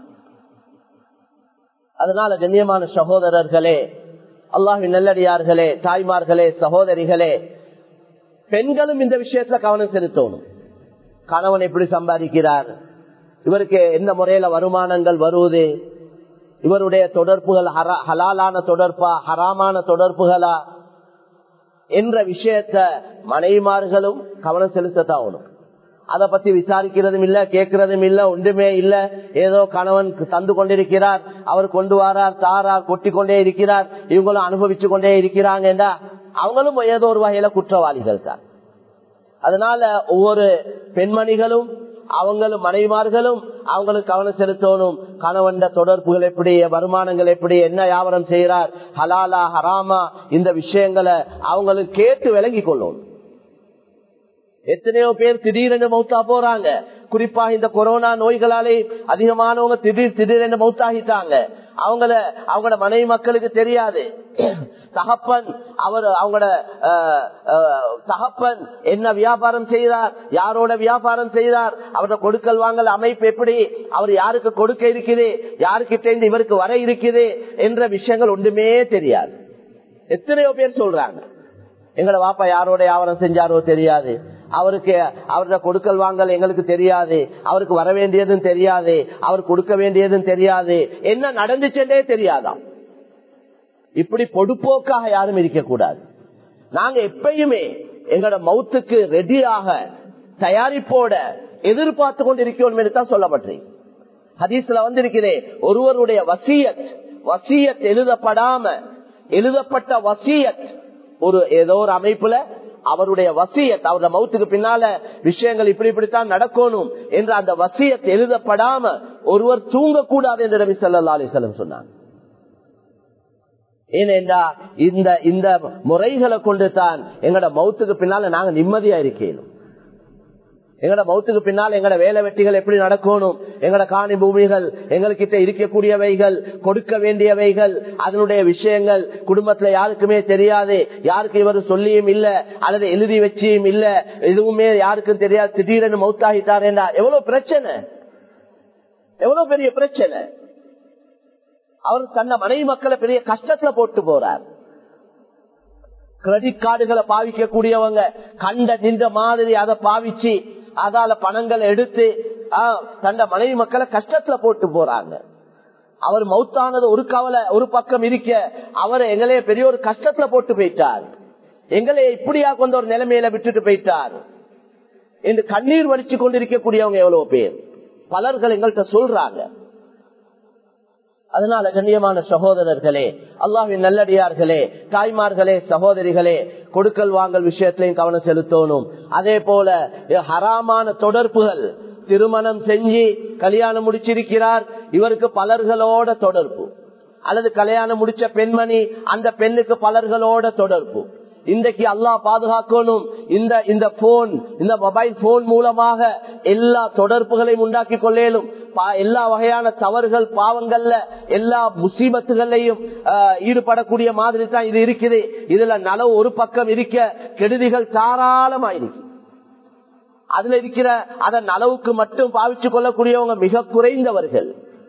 Speaker 2: அதனால கண்ணியமான சகோதரர்களே அல்லாஹின் நல்லடியார்களே தாய்மார்களே சகோதரிகளே பெண்களும் இந்த விஷயத்துல கவனம் செலுத்தணும் கணவன் எப்படி சம்பாதிக்கிறார் இவருக்கு எந்த முறையில வருமானங்கள் வருவது இவருடைய தொடர்புகள் ஹலாலான தொடர்பா ஹராமான தொடர்புகளா என்ற விஷயத்த மனைவிமார்களும் கவனம் செலுத்தத்தாகணும் அதை பத்தி விசாரிக்கிறதும் இல்ல கேட்கறதும் இல்ல ஒன்றுமே இல்ல ஏதோ கணவன் தந்து கொண்டிருக்கிறார் அவர் கொண்டு வரார் தாரார் கொட்டி கொண்டே இருக்கிறார் இவங்களும் அனுபவிச்சு கொண்டே இருக்கிறாங்கடா அவங்களும் ஏதோ ஒரு வகையில குற்றவாளிகள் தான் அதனால ஒவ்வொரு பெண்மணிகளும் அவங்களும் மனைவிமார்களும் அவங்களுக்கு கவனம் செலுத்தணும் கணவன் தொடர்புகள் எப்படி வருமானங்கள் எப்படி என்ன வியாபாரம் செய்யறார் ஹலாலா ஹராமா இந்த விஷயங்களை அவங்களுக்கு கேட்டு விளங்கி கொள்ளணும் எத்தனையோ பேர் திடீரென்று மௌத்தா போறாங்க குறிப்பா இந்த கொரோனா நோய்களாலே அதிகமானவங்க திடீர் திடீரென்று மௌத்தாகிட்டாங்க அவங்கள அவங்களோட மனைவி மக்களுக்கு தெரியாது தகப்பன் அவர் அவங்களோட தகப்பன் என்ன வியாபாரம் செய்தார் யாரோட வியாபாரம் செய்தார் அவரோட கொடுக்கல் வாங்கல் அமைப்பு எப்படி அவர் யாருக்கு கொடுக்க இருக்குது யாருக்கிட்ட இருந்து இவருக்கு வர இருக்குது என்ற விஷயங்கள் ஒன்றுமே தெரியாது எத்தனையோ பேர் சொல்றாங்க எங்களோட வாப்பா யாரோட வியாபாரம் செஞ்சாரோ தெரியாது அவருக்கு அவரோட கொடுக்கல் வாங்கல் எங்களுக்கு தெரியாது அவருக்கு வர வேண்டியதும் தெரியாது அவர் கொடுக்க வேண்டியதும் தெரியாது என்ன நடந்துச்சுன்னே தெரியாதாம் இப்படி பொடுப்போக்காக யாரும் இருக்கக்கூடாது நாங்க எப்பயுமே எங்களோட மவுத்துக்கு ரெடியாக தயாரிப்போட எதிர்பார்த்து கொண்டு இருக்கிறோம் தான் சொல்லப்பட்டேன் ஹதீஸ்ல வந்திருக்கிறேன் ஒருவருடைய வசியத் வசியத் எழுதப்படாம எழுதப்பட்ட வசியத் ஒரு ஏதோ ஒரு அமைப்புல அவருடைய வசியத் அவருடைய மௌத்துக்கு பின்னால விஷயங்கள் இப்படி இப்படித்தான் நடக்கணும் என்ற அந்த வசியத் எழுதப்படாம ஒருவர் தூங்கக்கூடாது என்று ரவி சல்லா அலிசல்லம் சொன்னாங்க ஏனென்றா இந்த இந்த முறைகளை கொண்டு தான் எங்கட மௌத்துக்கு பின்னால நாங்க நிம்மதியா இருக்கணும் எங்கட மௌத்துக்கு பின்னால் எங்கட வேலை வெட்டிகள் எப்படி நடக்கணும் எங்கட காணி பூமிகள் எங்ககிட்ட இருக்கக்கூடியவைகள் கொடுக்க வேண்டியவைகள் அதனுடைய விஷயங்கள் குடும்பத்துல யாருக்குமே தெரியாது யாருக்கு இவர் சொல்லியும் இல்ல அல்லது எழுதி வச்சியும் இல்ல எதுவுமே யாருக்கும் தெரியாது திடீரென்னு மௌத்தாகிட்டாரேண்டா எவ்வளவு பிரச்சனை எவ்வளவு பெரிய பிரச்சனை அவர் தன்னை மனைவி மக்களை பெரிய கஷ்டத்துல போட்டு போறார் கிரெடிட் கார்டுகளை பாவிக்க கூடியவங்க கண்ட நின்ற மாதிரி அதை பாவிச்சு அதால பணங்களை எடுத்து தண்ட மனைவி மக்களை கஷ்டத்துல போட்டு போறாங்க அவர் மௌத்தானது ஒரு கவலை ஒரு பக்கம் இருக்க அவர் எங்களைய பெரிய ஒரு கஷ்டத்துல போட்டு போயிட்டார் எங்களை இப்படியா கொண்ட ஒரு நிலைமையில விட்டுட்டு போயிட்டார் என்று கண்ணீர் வடிச்சு கொண்டிருக்கக்கூடியவங்க எவ்வளவு பேர் பலர்கள் எங்கள்கிட்ட சொல்றாங்க அதனால கண்ணியமான சகோதரர்களே அல்லாஹின் நல்லடியார்களே தாய்மார்களே சகோதரிகளே கொடுக்கல் வாங்கல் விஷயத்திலையும் கவனம் செலுத்தணும் அதே போல ஹராமான தொடர்புகள் திருமணம் செஞ்சு கல்யாணம் முடிச்சிருக்கிறார் இவருக்கு பலர்களோட தொடர்பு அல்லது கல்யாணம் முடிச்ச பெண்மணி அந்த பெண்ணுக்கு பலர்களோட தொடர்பு இன்றைக்கு அல்லாஹ் பாதுகாக்கணும் இந்த இந்த போன் இந்த மொபைல் போன் மூலமாக எல்லா தொடர்புகளையும் உண்டாக்கி கொள்ளேலும் எல்லா வகையான தவறுகள் பாவங்கள்ல எல்லா முசீபத்துகள்லையும் ஈடுபடக்கூடிய மாதிரி தான் இது இருக்குது இதுல நலவு ஒரு பக்கம் இருக்க கெடுதிகள் தாராளமாயிருக்கு அதுல இருக்கிற அதன் அளவுக்கு மட்டும் பாவிச்சு கொள்ளக்கூடியவங்க மிக குறைந்தவர்கள்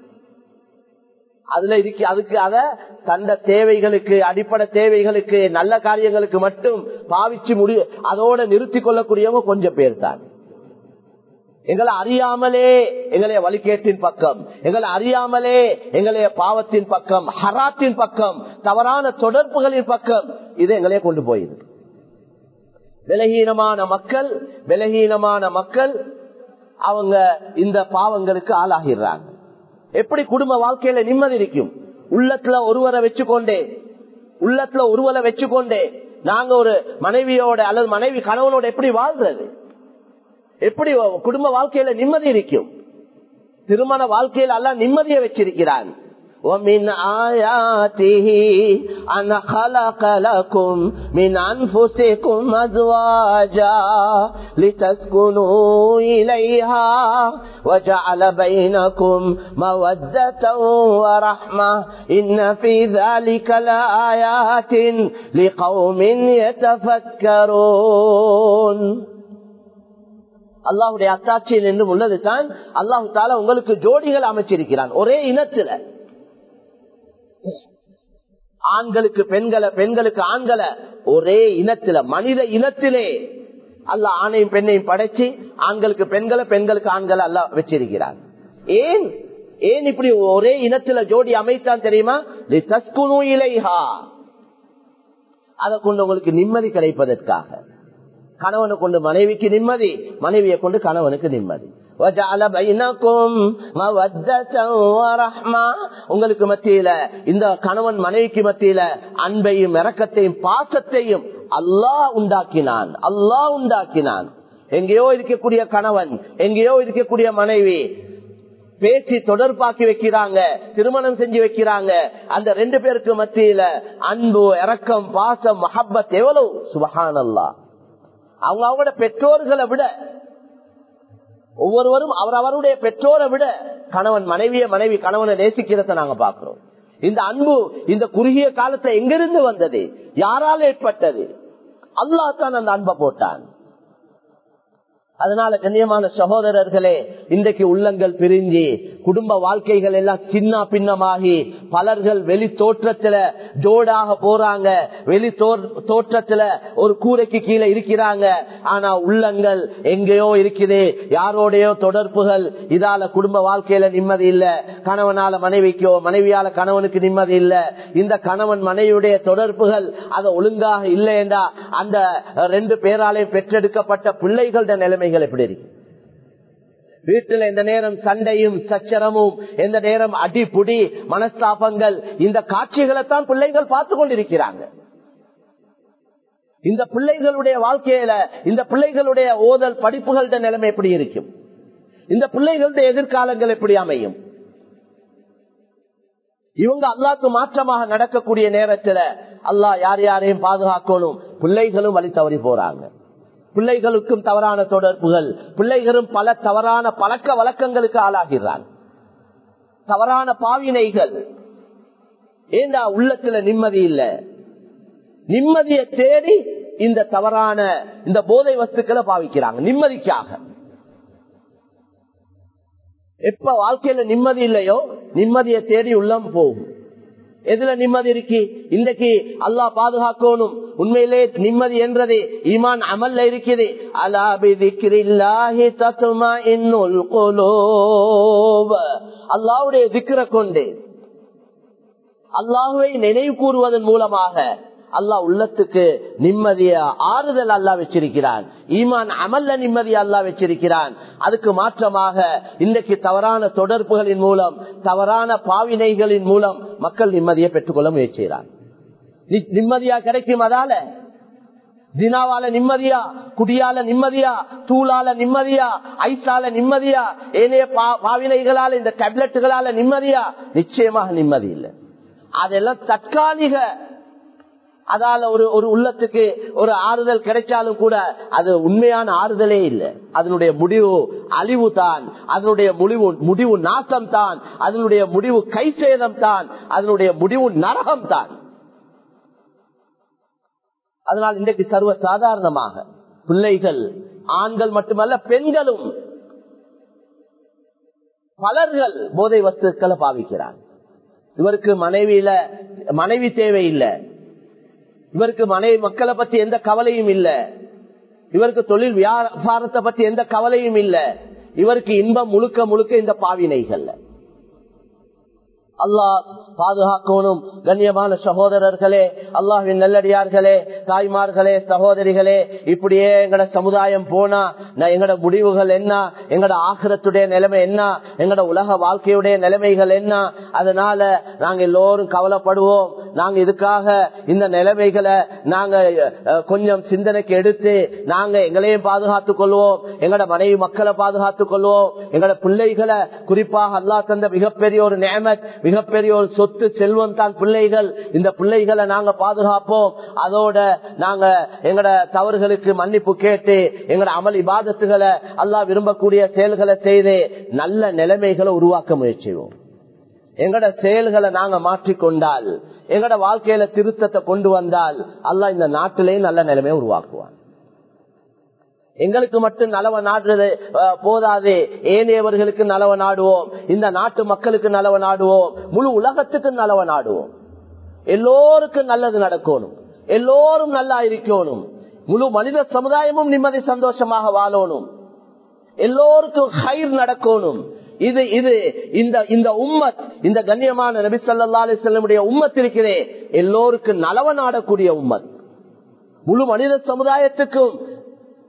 Speaker 2: அதுல இருக்க அதுக்கு அத தந்த தேவைகளுக்கு அடிப்படை தேவைகளுக்கு நல்ல காரியங்களுக்கு மட்டும் பாவிச்சு முடி அதோட நிறுத்தி கொள்ளக்கூடியவங்க கொஞ்சம் பேர் தான் எங்களை அறியாமலே எங்களைய வழிகேட்டின் பக்கம் எங்களை அறியாமலே எங்களைய பாவத்தின் பக்கம் ஹராத்தின் பக்கம் தவறான தொடர்புகளின் பக்கம் இது எங்களைய கொண்டு போயிருக்கு விலகீனமான மக்கள் விலகீனமான மக்கள் அவங்க இந்த பாவங்களுக்கு ஆளாகிறாங்க எப்படி குடும்ப வாழ்க்கையில நிம்மதி இருக்கும் உள்ளத்துல ஒருவரை வச்சுக்கொண்டே உள்ளத்துல ஒருவரை வச்சுக்கொண்டே நாங்க ஒரு மனைவியோட அல்லது மனைவி கணவனோட எப்படி வாழ்றது எப்படி குடும்ப வாழ்க்கையில நிம்மதி இருக்கும் திருமண வாழ்க்கையில எல்லாம் நிம்மதியை வச்சிருக்கிறான் ومن آياته أن خلق لكم من أنفسكم أزواجا لتسكنوا إليها وجعل بينكم مودة ورحمة إن في ذلك لآيات لقوم يتفكرون அல்லாஹுடைய அத்தாட்சியில் என்றும் உள்ளதுதான் அல்லாஹு தாலா உங்களுக்கு ஜோடிகள் அமைச்சிருக்கிறான் ஒரே இனத்துல ஆண்களுக்கு பெண்களை பெண்களுக்கு ஆண்களை ஒரே இனத்துல மனித இனத்திலே அல்ல ஆணையும் பெண்ணையும் படைச்சு ஆண்களுக்கு பெண்களை பெண்களுக்கு ஆண்களை அல்ல வச்சிருக்கிறார் ஏன் ஏன் இப்படி ஒரே இனத்துல ஜோடி அமைத்தான் தெரியுமா இலைஹா அதை கொண்டு உங்களுக்கு நிம்மதி கிடைப்பதற்காக கணவனை கொண்டு மனைவிக்கு நிம்மதி மனைவியை கொண்டு கணவனுக்கு நிம்மதி உங்களுக்கு மத்தியில இந்த கணவன் மனைவிக்கு மத்தியில அன்பையும் இறக்கத்தையும் பாசத்தையும் அல்லாஹ் உண்டாக்கினான் அல்லாஹ் உண்டாக்கினான் எங்கேயோ இருக்கக்கூடிய கணவன் எங்கேயோ இருக்கக்கூடிய மனைவி பேசி தொடர்பாக்கி வைக்கிறாங்க திருமணம் செஞ்சு வைக்கிறாங்க அந்த ரெண்டு பேருக்கு மத்தியில அன்பு இறக்கம் பாசம் மஹப்பத் எவ்வளவு சுபஹான் அல்லா அவங்க அவங்களோட பெற்றோர்களை விட ஒவ்வொருவரும் அவர் அவருடைய பெற்றோரை விட கணவன் மனைவிய மனைவி கணவனை நேசிக்கிறத நாங்க பாக்குறோம் இந்த அன்பு இந்த குறுகிய காலத்துல எங்கிருந்து வந்தது யாரால் ஏற்பட்டது அல்லா தான் அந்த அன்பை போட்டான் அதனால கண்ணியமான சகோதரர்களே இன்றைக்கு உள்ளங்கள் பிரிஞ்சு குடும்ப வாழ்க்கைகள் எல்லாம் சின்ன பின்னமாகி பலர்கள் வெளி தோற்றத்துல ஜோடாக போறாங்க வெளி தோற்றத்துல ஒரு கூரைக்கு கீழே இருக்கிறாங்க ஆனா உள்ளங்கள் எங்கேயோ இருக்குது யாரோடையோ தொடர்புகள் இதால குடும்ப வாழ்க்கையில நிம்மதி இல்ல கணவனால மனைவிக்கோ மனைவியால கணவனுக்கு நிம்மதி இல்ல இந்த கணவன் மனைவியுடைய தொடர்புகள் அது ஒழுங்காக இல்லை என்றா அந்த ரெண்டு பேராலையும் பெற்றெடுக்கப்பட்ட பிள்ளைகளோட நிலைமைகள் எப்படி இருக்கு வீட்டில் எந்த நேரம் சண்டையும் சச்சரமும் எந்த நேரம் அடிப்புடி மனஸ்தாபங்கள் இந்த காட்சிகளை தான் பிள்ளைகள் பார்த்து கொண்டிருக்கிறாங்க இந்த பிள்ளைகளுடைய வாழ்க்கையில இந்த பிள்ளைகளுடைய ஓதல் படிப்புகளோட நிலைமை எப்படி இருக்கும் இந்த பிள்ளைகளுடைய எதிர்காலங்கள் எப்படி அமையும் இவங்க அல்லாக்கு மாற்றமாக நடக்கக்கூடிய நேரத்துல அல்லாஹ் யார் யாரையும் பாதுகாக்கணும் பிள்ளைகளும் வழி தவறி போறாங்க பிள்ளைகளுக்கும் தவறான தொடர்புகள் பிள்ளைகளும் பல தவறான பழக்க வழக்கங்களுக்கு ஆளாகிறான் தவறான பாவினைகள் ஏண்டா உள்ளத்துல நிம்மதி இல்ல நிம்மதியை தேடி இந்த தவறான இந்த போதை வஸ்துக்களை பாவிக்கிறாங்க நிம்மதிக்காக எப்ப வாழ்க்கையில நிம்மதி இல்லையோ நிம்மதியை தேடி உள்ளம் போகும் எதுல நிம்மதி இருக்கு இன்றைக்கு அல்லா பாதுகாக்கணும் உண்மையிலே நிம்மதி என்றது ஈமான் அமல்ல இருக்குது அல்லாவுடைய திக்கிற கொண்டு அல்லாஹுவை நினைவு கூறுவதன் மூலமாக அல்லாஹ் உள்ளத்துக்கு நிம்மதிய ஆறுதல் அல்லா வச்சிருக்கிறான் ஈமான் அமல்ல நிம்மதி அல்லா வச்சிருக்கிறான் அதுக்கு மாற்றமாக இன்றைக்கு தவறான தொடர்புகளின் மூலம் தவறான பாவினைகளின் மூலம் மக்கள் நிம்மதியை பெற்றுக்கொள்ள முயற்சிகிறான் நிம்மதியா கிடைக்கும் அதால தினாவால நிம்மதியா குடியால நிம்மதியா தூளால நிம்மதியா ஐசால நிம்மதியா ஏனைய பாவினைகளால இந்த டேப்லெட்டுகளால நிம்மதியா நிச்சயமாக நிம்மதி இல்லை அதெல்லாம் தற்காலிக அதால ஒரு ஒரு உள்ளத்துக்கு ஒரு ஆறுதல் கிடைச்சாலும் கூட அது உண்மையான ஆறுதலே இல்லை அதனுடைய முடிவு அழிவு தான் அதனுடைய முடிவு முடிவு நாசம் தான் அதனுடைய முடிவு கை சேதம் தான் அதனுடைய முடிவு நரகம் தான் அதனால் இன்றைக்கு சர்வ சாதாரணமாக பிள்ளைகள் ஆண்கள் மட்டுமல்ல பெண்களும் பலர்கள் போதை வஸ்துக்களை பாவிக்கிறார் இவருக்கு மனைவியில மனைவி தேவையில்லை இவருக்கு மனைவி மக்களை பத்தி எந்த கவலையும் இல்ல இவருக்கு தொழில் வியாபாரத்தை பத்தி எந்த கவலையும் இல்ல இவருக்கு இன்பம் முழுக்க முழுக்க இந்த பாவினைகள்ல அல்லாஹ் பாதுகாக்கணும் கண்ணியமான சகோதரர்களே அல்லாஹின் நல்லடியார்களே தாய்மார்களே சகோதரிகளே இப்படியே எங்கட சமுதாயம் போனா எங்கட முடிவுகள் என்ன எங்கட ஆகிரத்துடைய நிலைமை என்ன எங்கட உலக வாழ்க்கையுடைய நிலைமைகள் என்ன அதனால நாங்க எல்லோரும் கவலைப்படுவோம் நாங்க இதுக்காக இந்த நிலைமைகளை நாங்க கொஞ்சம் சிந்தனைக்கு எடுத்து நாங்க எங்களையும் பாதுகாத்துக் கொள்வோம் எங்கட மனைவி மக்களை பாதுகாத்துக் கொள்வோம் எங்கட பிள்ளைகளை குறிப்பாக அல்லா தந்த மிகப்பெரிய ஒரு நேமத் மிகப்பெரிய ஒரு சொத்து செல்வம் தான் பிள்ளைகள் இந்த பிள்ளைகளை நாங்க பாதுகாப்போம் அதோட நாங்க எங்கட தவறுகளுக்கு மன்னிப்பு கேட்டு எங்கட அமல் இபாதத்துகளை அல்லாஹ் விரும்பக்கூடிய செயல்களை செய்து நல்ல நிலைமைகளை உருவாக்க முயற்சிவோம் எங்கட செயல்களை நாங்க மாற்றிக்கொண்டால் எங்கட வாழ்க்கையில திருத்தத்தை கொண்டு வந்தால் அல்லாஹ் இந்த நாட்டிலேயே நல்ல நிலைமையை உருவாக்குவான் எங்களுக்கு மட்டும் நலவ நாடுறது போதாது ஏனையவர்களுக்கு நலவ நாடுவோம் இந்த நாட்டு மக்களுக்கு நலவ நாடுவோம் முழு உலகத்துக்கு நலவ நாடுவோம் எல்லோருக்கும் நல்லது நடக்கணும் எல்லோரும் நல்லா இருக்கணும் முழு மனித சமுதாயமும் நிம்மதி சந்தோஷமாக வாழணும் எல்லோருக்கும் ஹைர் நடக்கணும் இது இது இந்த இந்த உம்மத் இந்த கண்ணியமான நபி சொல்லா அலிசல்லமுடைய உம்மத் இருக்கிறே எல்லோருக்கும் நலவ நாடக்கூடிய உம்மத் முழு மனித சமுதாயத்துக்கும்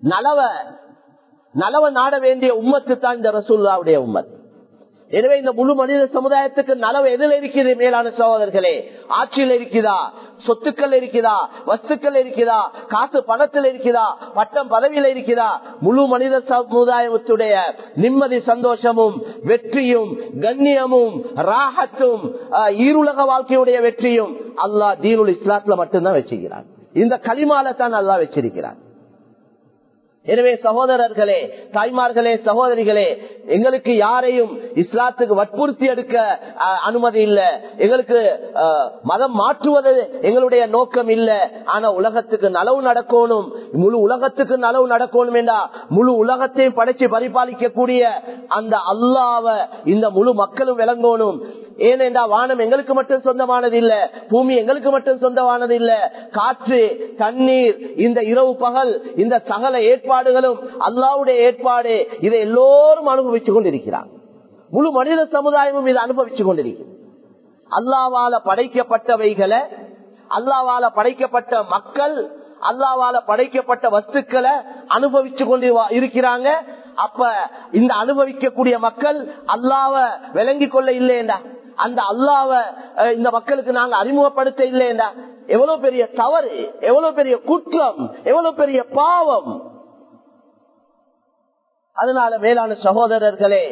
Speaker 2: நலவ நலவ நாட வேண்டிய உம்மத்து தான் இந்த ரசூல்லாவுடைய உம்மத் எனவே இந்த முழு மனித சமுதாயத்துக்கு நலவு எதில் இருக்குது மேலான சகோதரர்களே ஆட்சியில் இருக்குதா சொத்துக்கள் இருக்குதா வஸ்துக்கள் இருக்குதா காசு பணத்தில் இருக்குதா பட்டம் பதவியில் இருக்குதா முழு மனித சமுதாயத்துடைய நிம்மதி சந்தோஷமும் வெற்றியும் கண்ணியமும் ராகத்தும் ஆஹ், ஈருலக வாழ்க்கையுடைய வெற்றியும் அல்லாஹ் தீனுல் இஸ்லாத்துல மட்டும்தான் வச்சுக்கிறான் இந்த களிமால தான் அல்லாஹ் வச்சிருக்கிறான் எனவே சகோதரர்களே தாய்மார்களே சகோதரிகளே எங்களுக்கு யாரையும் இஸ்லாத்துக்கு வற்புறுத்தி எடுக்க அஹ், அனுமதி இல்ல எங்களுக்கு அஹ், மதம் மாற்றுவது எங்களுடைய நோக்கம் இல்ல ஆனா உலகத்துக்கு நலவு நடக்கணும் முழு உலகத்துக்கு நலவு நடக்கணும் என்றா முழு உலகத்தையும் படைச்சு பரிபாலிக்கக்கூடிய அந்த அல்லாவ இந்த முழு மக்களும் விளங்கணும் ஏனென்றா வானம் எங்களுக்கு மட்டும் சொந்தமானது இல்ல பூமி எங்களுக்கு மட்டும் சொந்தமானது இல்ல காற்று தண்ணீர் இந்த இரவு பகல் இந்த சகல ஏற்பாடுகளும் அல்லாவுடைய ஏற்பாடு இதை எல்லோரும் அனுபவித்துக் கொண்டிருக்கிறார் முழு மனித சமுதாயமும் இதை அனுபவித்துக் கொண்டிருக்கிறது அல்லாவால படைக்கப்பட்டவைகளை அல்லாவால படைக்கப்பட்ட மக்கள் அல்லாவால படைக்கப்பட்ட வஸ்துக்களை அனுபவிச்சு கொண்டு வா- இருக்கிறாங்க அப்ப இந்த அனுபவிக்கக்கூடிய மக்கள் அல்லாவ விளங்கி கொள்ள இல்லையேண்டா அந்த அல்லாவ அஹ், இந்த மக்களுக்கு நாங்க அறிமுகப்படுத்த இல்லையேண்டா எவ்வளவு பெரிய தவறு எவ்வளவு பெரிய குற்றம் எவ்வளவு பெரிய பாவம் அதனால மேலான சகோதரர்களே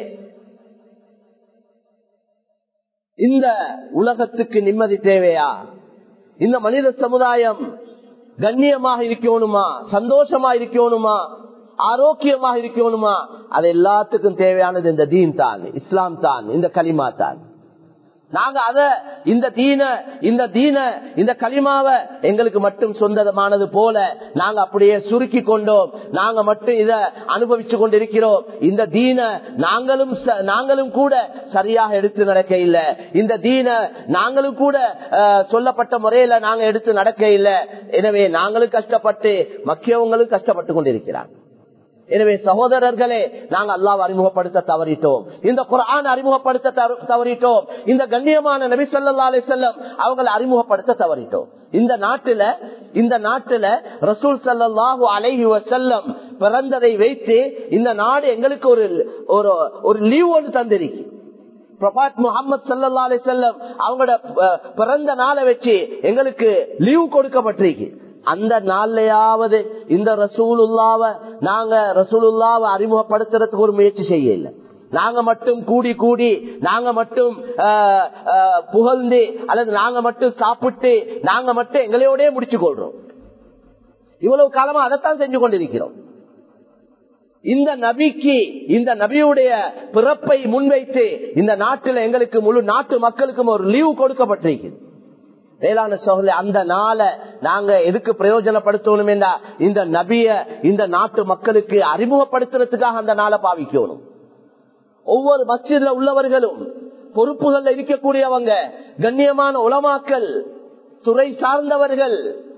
Speaker 2: இந்த உலகத்துக்கு நிம்மதி தேவையா இந்த மனித சமுதாயம் கண்ணியமாக இருக்கணுமா சந்தோஷமா இருக்கணுமா ஆரோக்கியமாக இருக்கணுமா அது எல்லாத்துக்கும் தேவையானது இந்த தீன் தான் இஸ்லாம் தான் இந்த களிமா தான் நாங்க அத இந்த தீன இந்த தீன இந்த களிமாவை எங்களுக்கு மட்டும் சொந்தமானது போல நாங்க அப்படியே சுருக்கி கொண்டோம் நாங்க மட்டும் இத அனுபவிச்சு கொண்டிருக்கிறோம் இந்த தீன நாங்களும் ச- நாங்களும் கூட சரியாக எடுத்து நடக்க இல்லை இந்த தீன நாங்களும் கூட அஹ், சொல்லப்பட்ட முறையில நாங்க எடுத்து நடக்க இல்லை எனவே நாங்களும் கஷ்டப்பட்டு மக்கியவங்களும் கஷ்டப்பட்டு கொண்டிருக்கிறாங்க எனவே சகோதரர்களே நாங்க அல்லாஹ் அறிமுகப்படுத்த தவறிட்டோம் இந்த குரான் அறிமுகப்படுத்த தவ- தவறிட்டோம் இந்த கண்ணியமான நபி ஸல்லல்லாஹு அலைஹி வஸல்லம் அவங்களை அறிமுகப்படுத்த தவறிட்டோம் இந்த நாட்டுல இந்த நாட்டுல ரசூல் ஸல்லல்லாஹு அலைஹி வஸல்லம் பிறந்ததை வைத்து இந்த நாடு எங்களுக்கு ஒரு ஒரு ஒரு லீவ் ஒன்று தந்திருக்கு பிரபாத் முகமது சல்லா அலி செல்லம் அவங்களோட அஹ், பிறந்த நாளை வச்சு எங்களுக்கு லீவ் கொடுக்கப்பட்டிருக்கு அந்த நாள்லயாவது இந்த ரசூலுல்லாவ நாங்க ரசூலுல்லாவ அறிமுகப்படுத்துறதுக்கு ஒரு முயற்சி செய்ய இல்லை நாங்க மட்டும் கூடி கூடி நாங்க மட்டும் அஹ், அஹ், புகழ்ந்து அல்லது நாங்க மட்டும் சாப்பிட்டு நாங்க மட்டும் எங்களையோடய முடிச்சு கொள்றோம் இவ்வளவு காலமா அதைத்தான் செஞ்சு கொண்டிருக்கிறோம் இந்த நபிக்கு இந்த நபியுடைய பிறப்பை முன்வைத்து இந்த நாட்டில் எங்களுக்கு முழு நாட்டு மக்களுக்கும் ஒரு லீவு கொடுக்கப்பட்டிருக்கு வேளாண் சோழ அந்த நாளை நாங்க எதுக்கு பிரயோஜனப்படுத்தணும் என்றா இந்த நபிய இந்த நாட்டு மக்களுக்கு அறிமுகப்படுத்துறதுக்காக அந்த நாளை பாவிக்கணும் ஒவ்வொரு மஸ்ஜித்ல உள்ளவர்களும் பொறுப்புகள்ல இருக்கக்கூடியவங்க கண்ணியமான உலமாக்கல் துறை சார்ந்தவர்கள்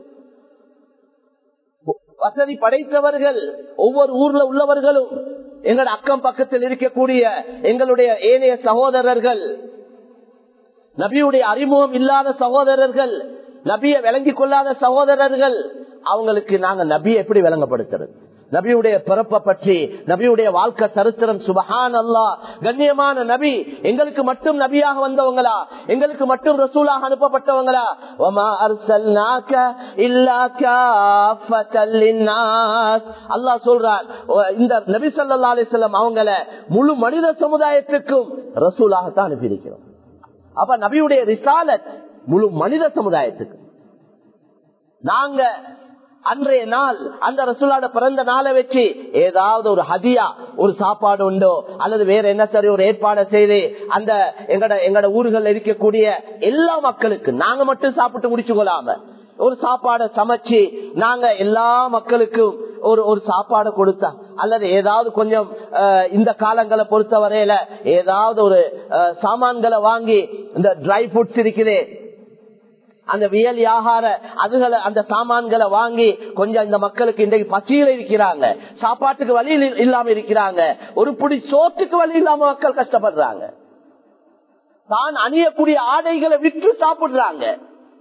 Speaker 2: வசதி படைத்தவர்கள் ஒவ்வொரு ஊர்ல உள்ளவர்களும் எங்களோட அக்கம் பக்கத்தில் இருக்கக்கூடிய எங்களுடைய ஏனைய சகோதரர்கள் நபியுடைய அறிமுகம் இல்லாத சகோதரர்கள் நபியை விளங்கிக் கொள்ளாத சகோதரர்கள் அவங்களுக்கு நாங்க நபியை எப்படி விளங்கப்படுத்துறது நபியுடைய பிறப்பை பற்றி நபியுடைய வாழ்க்கை சரித்திரம் சுபஹான் அல்லா கண்ணியமான நபி எங்களுக்கு மட்டும் நபியாக வந்தவங்களா எங்களுக்கு மட்டும் ரசூலாக அனுப்பப்பட்டவங்களா வமா அர்சல்நாக இல்லா காஃபத்தல் லின்னாஸ் அல்லாஹ் சொல்றார் ஒ- இந்த நபி ஸல்லல்லாஹு அலைஹி வஸல்லம் அவங்கள முழு மனித சமுதாயத்துக்கும் ரசூலாகத்தான் அனுப்பியிருக்கிறோம் அப்ப நபியுடைய ரிசாலத் முழு மனித சமுதாயத்துக்கு நாங்க அன்றைய நாள் அந்த ரசூலோட பிறந்த நாளை வச்சு ஏதாவது ஒரு ஹதியா ஒரு சாப்பாடு உண்டோ அல்லது வேற என்ன சரி ஒரு ஏற்பாடை செய்து அந்த எங்கட எங்கட ஊர்கள் இருக்கக்கூடிய எல்லா மக்களுக்கு நாங்க மட்டும் சாப்பிட்டு முடிச்சு கொள்ளாம ஒரு சாப்பாடை சமைச்சு நாங்க எல்லா மக்களுக்கும் ஒரு ஒரு சாப்பாடை கொடுத்தா அல்லது ஏதாவது கொஞ்சம் அஹ், இந்த காலங்களை பொறுத்த வரையில ஏதாவது ஒரு அஹ், சாமான்களை வாங்கி இந்த ட்ரை ஃப்ரூட்ஸ் இருக்குதே அந்த வியல் ஆகார அதுகளை அந்த சாமான்களை வாங்கி கொஞ்சம் இந்த மக்களுக்கு இன்றைக்கு பசியில இருக்கிறாங்க சாப்பாட்டுக்கு வழி இல்ல- இல்லாம இருக்கிறாங்க ஒரு புடி சோத்துக்கு வழி இல்லாம மக்கள் கஷ்டப்படுறாங்க தான் அணியக்கூடிய ஆடைகளை விற்று சாப்பிடுறாங்க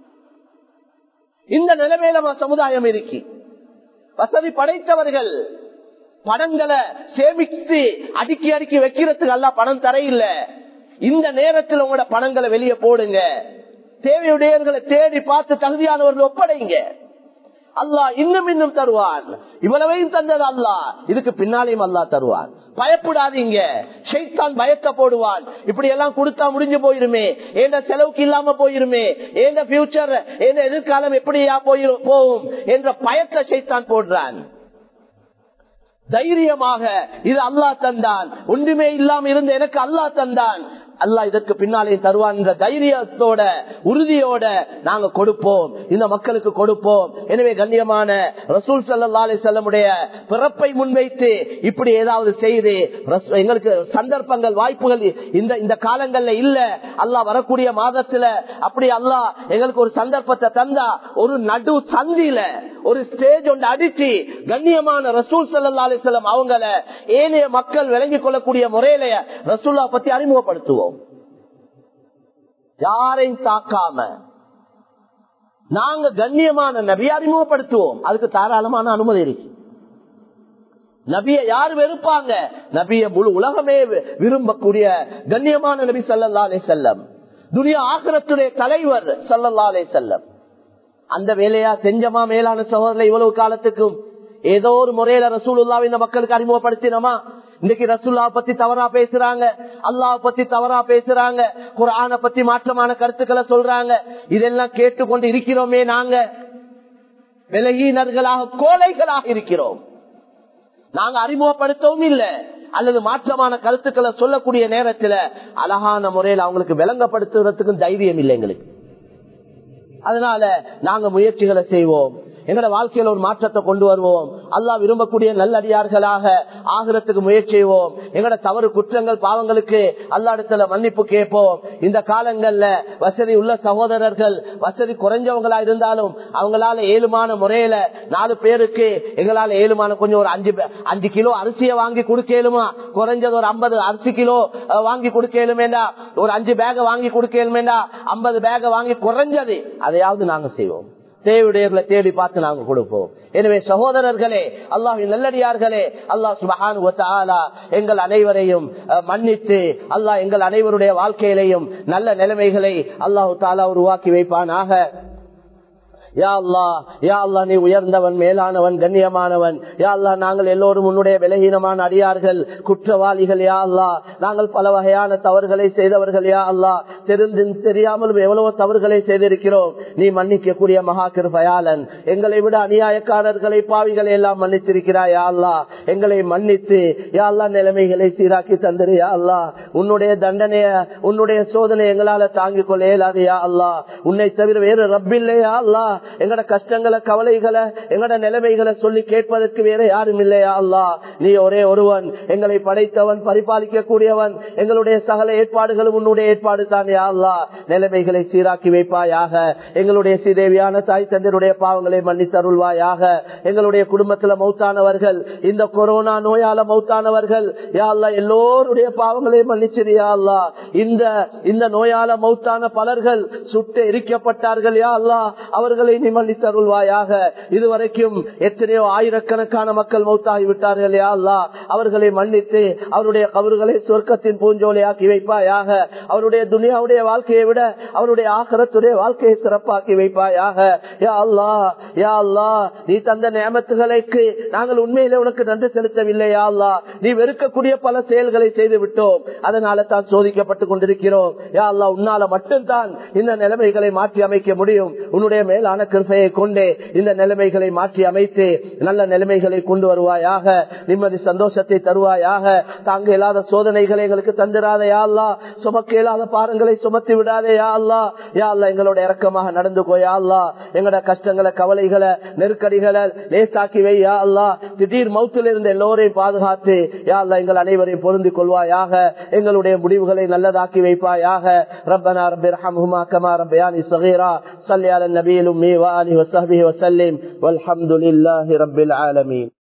Speaker 2: இந்த நிலைமையில நம்ம சமுதாயம் இருக்கு வசதி படைத்தவர்கள் பணங்களை சேமித்து அடுக்கி அடுக்கி வைக்கிறதுக்கு எல்லாம் பணம் தர இல்ல இந்த நேரத்தில் உங்களோட பணங்களை வெளியே போடுங்க தேவையுடையவர்களை தேடி பார்த்து தகுதியானவர்கள் ஒப்படைங்க அல்லாஹ் இன்னும் இன்னும் தருவான் இவ்வளவையும் தந்தது அல்லாஹ் இதுக்கு பின்னாலையும் அல்லாஹ் தருவான் பயப்படாதீங்க ஷைத்தான் பயத்தை போடுவான் இப்படி எல்லாம் கொடுத்தா முடிஞ்சு போயிருமே எந்த செலவுக்கு இல்லாம போயிருமே எந்த பியூச்சர் எந்த எதிர்காலம் எப்படியா போயிரும் போகும் என்ற பயத்தை ஷைத்தான் போடுறான் தைரியமாக இது அல்லாஹ் தந்தான் ஒன்றுமே இல்லாம இருந்த எனக்கு அல்லாஹ் தந்தான் அல்லாஹ் இதற்கு பின்னாலே தருவான் என்ற தைரியத்தோட உறுதியோட நாங்க கொடுப்போம் இந்த மக்களுக்கு கொடுப்போம் எனவே கண்ணியமான ரசூல் சல்லா அலி செல்லமுடைய பிறப்பை முன்வைத்து இப்படி ஏதாவது செய்து ரஸ்- எங்களுக்கு சந்தர்ப்பங்கள் வாய்ப்புகள் இந்த இந்த காலங்கள்ல இல்ல அல்லாஹ் வரக்கூடிய மாதத்துல அப்படி அல்லாஹ் எங்களுக்கு ஒரு சந்தர்ப்பத்தை தந்தா ஒரு நடு சந்தியில ஒரு ஸ்டேஜ் ஒன்று அடிச்சு கண்ணியமான ரசூல் சல்லா அலிஸ்லாம் அவங்கள ஏனைய மக்கள் விளங்கிக் கொள்ளக்கூடிய முறையில ரசூல்லா பத்தி அறிமுகப்படுத்துவோம் யாரையும் தாக்காம நாங்க கண்ணியமான நபியை அறிமுகப்படுத்துவோம் அதுக்கு தாராளமான அனுமதி இருக்கு நபிய யார் வெறுப்பாங்க நபிய முழு உலகமே வி- விரும்பக்கூடிய கண்ணியமான நபி சல்லல்லா அலே செல்லம் துனியா ஆகரத்துடைய தலைவர் சல்லல்லா அலே செல்லம் அந்த வேலையா செஞ்சமா மேலான சகோதரர் இவ்வளவு காலத்துக்கும் ஏதோ ஒரு முறையில ரசூலுல்லாவை இந்த மக்களுக்கு அறிமுகப்படுத்தினோமா இன்னைக்கு ரசூல்லா பத்தி தவறா பேசுறாங்க அல்லாஹ் பத்தி தவறா பேசுறாங்க குரான பத்தி மாற்றமான கருத்துக்களை சொல்றாங்க இதெல்லாம் கேட்டுக்கொண்டு இருக்கிறோமே நாங்க விலகினர்களாக கோழைகளாக இருக்கிறோம் நாங்க அறிமுகப்படுத்தவும் இல்லை அல்லது மாற்றமான கருத்துக்களை சொல்லக்கூடிய நேரத்துல அழகான முறையில் அவங்களுக்கு விளங்கப்படுத்துறதுக்கும் தைரியம் இல்லை எங்களுக்கு அதனால நாங்க முயற்சிகளை செய்வோம் எங்களோட வாழ்க்கையில ஒரு மாற்றத்தை கொண்டு வருவோம் அல்லாஹ் விரும்பக்கூடிய நல்லடியார்களாக ஆகிறதுக்கு முயற்சி செய்வோம் எங்களோட தவறு குற்றங்கள் பாவங்களுக்கு அல்லாடத்துல மன்னிப்பு கேட்போம் இந்த காலங்கள்ல வசதி உள்ள சகோதரர்கள் வசதி குறைஞ்சவங்களா இருந்தாலும் அவங்களால ஏழுமான முறையில நாலு பேருக்கு எங்களால ஏழுமான கொஞ்சம் ஒரு அஞ்சு பே- அஞ்சு கிலோ அரிசியை வாங்கி கொடுக்கலுமா குறைஞ்சது ஒரு ஐம்பது அரிசி கிலோ அஹ், வாங்கி கொடுக்கலுமேண்டா ஒரு அஞ்சு பேக வாங்கி கொடுக்கலுமேண்டா ஐம்பது பேக வாங்கி குறைஞ்சது அதையாவது நாங்க செய்வோம் தேவையுடையவர்களை தேடி பார்த்து நாங்க கொடுப்போம் எனவே சகோதரர்களே அல்லாஹின் நல்லடியார்களே அல்லாஹ் சுபஹான் எங்கள் அனைவரையும் அஹ், மன்னித்து அல்லாஹ் எங்கள் அனைவருடைய வாழ்க்கையிலையும் நல்ல நிலைமைகளை அல்லாஹு தாலா உருவாக்கி வைப்பானாக யா அல்லா யா அல்லா நீ உயர்ந்தவன் மேலானவன் கண்ணியமானவன் யா அல்லா நாங்கள் எல்லோரும் உன்னுடைய விலகீனமான அடியார்கள் குற்றவாளிகள் யா அல்லா நாங்கள் பல வகையான தவறுகளை செய்தவர்கள் யா அல்லா தெரிந்து தெரியாமலும் எவ்வளவோ தவறுகளை செய்திருக்கிறோம் நீ மன்னிக்கக்கூடிய மகா கிருபயாளன் எங்களை விட அநியாயக்காரர்களை பாவிகளை எல்லாம் மன்னித்திருக்கிறாய் யா அல்லா எங்களை மன்னித்து யா அல்லா நிலைமைகளை சீராக்கி தந்திரு யா அல்லா உன்னுடைய தண்டனைய உன்னுடைய சோதனை எங்களால தாங்கிக் கொள்ள இயலாது யா அல்லா உன்னை தவிர வேறு ரப்பில்லையா அல்லா எங்கட கஷ்டங்களை கவலைகளை எங்கட நிலைமைகளை சொல்லி கேட்பதற்கு வேற யாரும் இல்லையா அல்லா நீ ஒரே ஒருவன் எங்களை படைத்தவன் பரிபாலிக்க கூடியவன் எங்களுடைய சகல ஏற்பாடுகளும் உன்னுடைய ஏற்பாடு தான் யா அல்லா நிலைமைகளை சீராக்கி வைப்பாயாக எங்களுடைய ஸ்ரீதேவியான தாய் தந்தருடைய பாவங்களை மன்னித்தருள்வாயாக எங்களுடைய குடும்பத்துல மௌத்தானவர்கள் இந்த கொரோனா நோயால மௌத்தானவர்கள் யா அல்லா எல்லோருடைய பாவங்களையும் மன்னிச்சிரியா அல்லா இந்த இந்த நோயால மௌத்தான பலர்கள் சுட்டு எரிக்கப்பட்டார்கள் யா அல்லா அவர்களை நீ மன்னித்தருள்வாயாக இதுவரைக்கும் எத்தனையோ ஆயிரக்கணக்கான மக்கள் மௌத்தாகி விட்டார்கள் யா அல்லா அவர்களை மன்னித்து அவருடைய கவறுகளை சொர்க்கத்தின் பூஞ்சோலையாக்கி வைப்பாயாக அவருடைய துனியாவுடைய வாழ்க்கையை விட அவருடைய ஆகரத்துடைய வாழ்க்கையை சிறப்பாக்கி வைப்பாயாக யா அல்லா யா அல்லா நீ தந்த நியமத்துகளுக்கு நாங்கள் உண்மையிலே உனக்கு நன்றி செலுத்தவில்லை யா அல்லா நீ வெறுக்கக்கூடிய பல செயல்களை செய்து விட்டோம் அதனால தான் சோதிக்கப்பட்டுக் கொண்டிருக்கிறோம் யா அல்லா உன்னால மட்டும்தான் இந்த நிலைமைகளை மாற்றி அமைக்க முடியும் உன்னுடைய மேலான கிருப்பையை கொண்டே இந்த நிலைமைகளை மாற்றி அமைத்து நல்ல நிலைமைகளை கொண்டு வருவாயாக நிம்மதி சந்தோஷத்தை தருவாயாக தாங்க இல்லாத சோதனைகளை எங்களுக்கு தந்திராத யா அல்லா சுமக்க இயலாத பாரங்களை சுமத்தி விடாதே யா அல்லா யா அல்லா எங்களோட இறக்கமாக நடந்து போயா அல்லா எங்களோட கஷ்டங்களை கவலைகளை நெருக்கடிகளை லேசாக்கி வை யா அல்லா திடீர் மௌத்தில் இருந்த எல்லோரையும் பாதுகாத்து யா அல்லா எங்கள் அனைவரையும் பொருந்திக் கொள்வாயாக எங்களுடைய முடிவுகளை நல்லதாக்கி வைப்பாயாக ربنا رب ارحمهما كما ربياني صغيرا صل على النبي الأمي وآله وصحبه وسلم والحمد لله رب العالمين